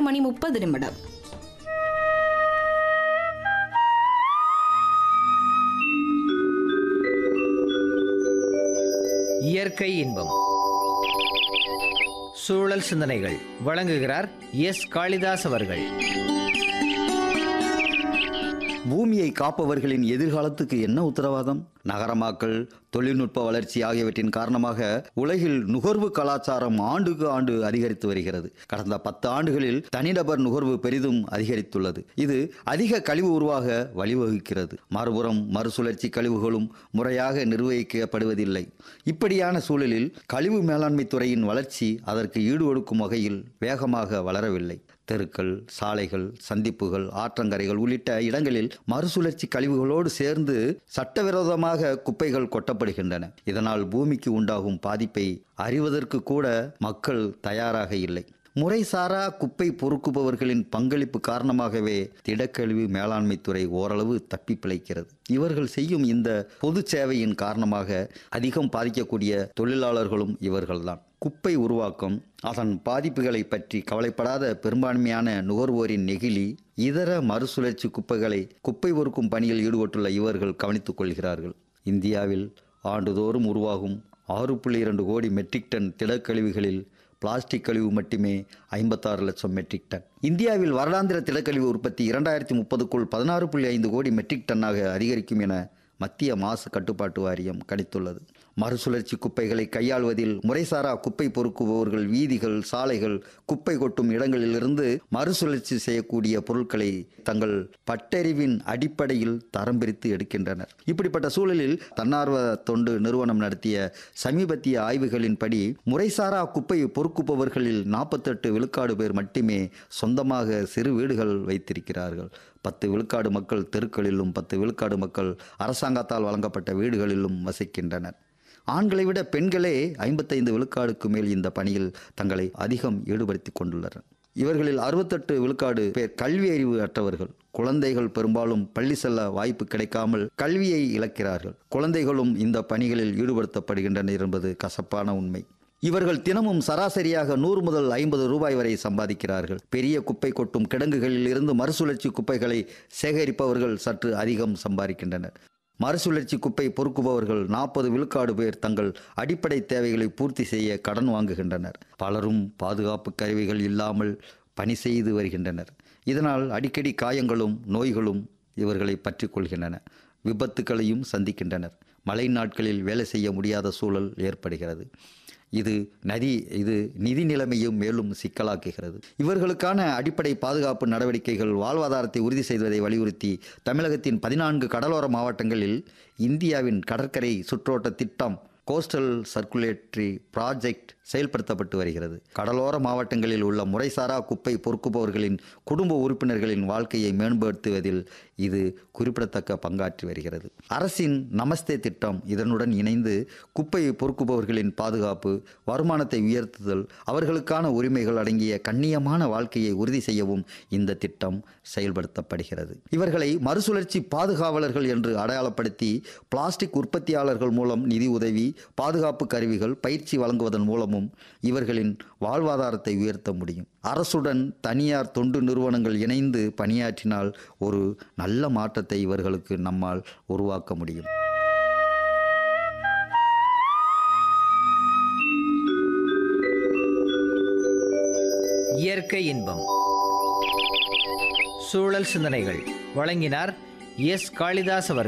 மணி முப்பது நிமிடம் இயற்கை இன்பம் சூழல் சிந்தனைகள் வழங்குகிறார் எஸ் காளிதாஸ் அவர்கள் பூமியை காப்பவர்களின் எதிர்காலத்துக்கு என்ன உத்தரவாதம் நகரமாக்கல் தொழில்நுட்ப வளர்ச்சி ஆகியவற்றின் காரணமாக உலகில் நுகர்வு கலாச்சாரம் ஆண்டுக்கு ஆண்டு அதிகரித்து வருகிறது கடந்த பத்து ஆண்டுகளில் தனிநபர் நுகர்வு பெரிதும் அதிகரித்துள்ளது இது அதிக கழிவு உருவாக வழிவகுக்கிறது மறுபுறம் மறுசுழற்சி கழிவுகளும் முறையாக நிர்வகிக்கப்படுவதில்லை இப்படியான சூழலில் கழிவு மேலாண்மை துறையின் வளர்ச்சி அதற்கு ஈடு கொடுக்கும் வகையில் வேகமாக வளரவில்லை தெருக்கள் சாலைகள் சந்திப்புகள் ஆற்றங்கரைகள் உள்ளிட்ட இடங்களில் மறுசுழற்சி கழிவுகளோடு சேர்ந்து சட்டவிரோதமாக குப்பைகள் கொட்டப்படுகின்றன இதனால் பூமிக்கு உண்டாகும் பாதிப்பை அறிவதற்கு கூட மக்கள் தயாராக இல்லை முறைசாரா குப்பை பொறுக்குபவர்களின் பங்களிப்பு காரணமாகவே திடக்கழிவு மேலாண்மை துறை ஓரளவு தப்பி பிழைக்கிறது இவர்கள் செய்யும் இந்த பொது சேவையின் காரணமாக அதிகம் பாதிக்கக்கூடிய தொழிலாளர்களும் இவர்கள்தான் குப்பை உருவாக்கம் அதன் பாதிப்புகளை பற்றி கவலைப்படாத பெரும்பான்மையான நுகர்வோரின் நெகிழி இதர மறுசுழற்சி குப்பைகளை குப்பை பொறுக்கும் பணியில் ஈடுபட்டுள்ள இவர்கள் கவனித்துக் கொள்கிறார்கள் இந்தியாவில் ஆண்டுதோறும் உருவாகும் ஆறு புள்ளி இரண்டு கோடி மெட்ரிக் டன் திடக்கழிவுகளில் பிளாஸ்டிக் கழிவு மட்டுமே ஐம்பத்தாறு லட்சம் மெட்ரிக் டன் இந்தியாவில் வருடாந்திர திடக்கழிவு உற்பத்தி இரண்டாயிரத்தி முப்பதுக்குள் பதினாறு புள்ளி ஐந்து கோடி மெட்ரிக் டன்னாக அதிகரிக்கும் என மத்திய மாசு கட்டுப்பாட்டு வாரியம் கணித்துள்ளது மறுசுழற்சி குப்பைகளை கையாள்வதில் முறைசாரா குப்பை பொறுக்குபவர்கள் வீதிகள் சாலைகள் குப்பை கொட்டும் இடங்களிலிருந்து மறுசுழற்சி செய்யக்கூடிய பொருட்களை தங்கள் பட்டறிவின் அடிப்படையில் தரம் பிரித்து எடுக்கின்றனர் இப்படிப்பட்ட சூழலில் தன்னார்வ தொண்டு நிறுவனம் நடத்திய சமீபத்திய ஆய்வுகளின்படி முறைசாரா குப்பை பொறுக்குபவர்களில் நாற்பத்தெட்டு விழுக்காடு பேர் மட்டுமே சொந்தமாக சிறு வீடுகள் வைத்திருக்கிறார்கள் பத்து விழுக்காடு மக்கள் தெருக்களிலும் பத்து விழுக்காடு மக்கள் அரசாங்கத்தால் வழங்கப்பட்ட வீடுகளிலும் வசிக்கின்றனர் ஆண்களை விட பெண்களே ஐம்பத்தைந்து விழுக்காடுக்கு மேல் இந்த பணியில் தங்களை அதிகம் ஈடுபடுத்திக் கொண்டுள்ளனர் இவர்களில் அறுபத்தெட்டு விழுக்காடு பேர் கல்வி அறிவு அற்றவர்கள் குழந்தைகள் பெரும்பாலும் பள்ளி செல்ல வாய்ப்பு கிடைக்காமல் கல்வியை இழக்கிறார்கள் குழந்தைகளும் இந்த பணிகளில் ஈடுபடுத்தப்படுகின்றனர் என்பது கசப்பான உண்மை இவர்கள் தினமும் சராசரியாக நூறு முதல் ஐம்பது ரூபாய் வரை சம்பாதிக்கிறார்கள் பெரிய குப்பை கொட்டும் கிடங்குகளில் இருந்து மறுசுழற்சி குப்பைகளை சேகரிப்பவர்கள் சற்று அதிகம் சம்பாதிக்கின்றனர் மறுசுழற்சி குப்பை பொறுக்குபவர்கள் நாற்பது விழுக்காடு பேர் தங்கள் அடிப்படை தேவைகளை பூர்த்தி செய்ய கடன் வாங்குகின்றனர் பலரும் பாதுகாப்பு கருவிகள் இல்லாமல் பணி செய்து வருகின்றனர் இதனால் அடிக்கடி காயங்களும் நோய்களும் இவர்களை பற்றி கொள்கின்றன விபத்துக்களையும் சந்திக்கின்றனர் மழை நாட்களில் வேலை செய்ய முடியாத சூழல் ஏற்படுகிறது இது நதி இது நிதி நிலைமையும் மேலும் சிக்கலாக்குகிறது இவர்களுக்கான அடிப்படை பாதுகாப்பு நடவடிக்கைகள் வாழ்வாதாரத்தை உறுதி செய்வதை வலியுறுத்தி தமிழகத்தின் பதினான்கு கடலோர மாவட்டங்களில் இந்தியாவின் கடற்கரை சுற்றோட்ட திட்டம் கோஸ்டல் சர்க்குலேட்டரி ப்ராஜெக்ட் செயல்படுத்தப்பட்டு வருகிறது கடலோர மாவட்டங்களில் உள்ள முறைசாரா குப்பை பொறுக்குபவர்களின் குடும்ப உறுப்பினர்களின் வாழ்க்கையை மேம்படுத்துவதில் இது குறிப்பிடத்தக்க பங்காற்றி வருகிறது அரசின் நமஸ்தே திட்டம் இதனுடன் இணைந்து குப்பை பொறுக்குபவர்களின் பாதுகாப்பு வருமானத்தை உயர்த்துதல் அவர்களுக்கான உரிமைகள் அடங்கிய கண்ணியமான வாழ்க்கையை உறுதி செய்யவும் இந்த திட்டம் செயல்படுத்தப்படுகிறது இவர்களை மறுசுழற்சி பாதுகாவலர்கள் என்று அடையாளப்படுத்தி பிளாஸ்டிக் உற்பத்தியாளர்கள் மூலம் நிதி உதவி பாதுகாப்பு கருவிகள் பயிற்சி வழங்குவதன் மூலமும் இவர்களின் வாழ்வாதாரத்தை உயர்த்த முடியும் அரசுடன் தனியார் தொண்டு நிறுவனங்கள் இணைந்து பணியாற்றினால் ஒரு நல்ல மாற்றத்தை இவர்களுக்கு நம்மால் உருவாக்க முடியும் இயற்கை இன்பம் சூழல் சிந்தனைகள் வழங்கினார் எஸ் காளிதாஸ் அவர்கள்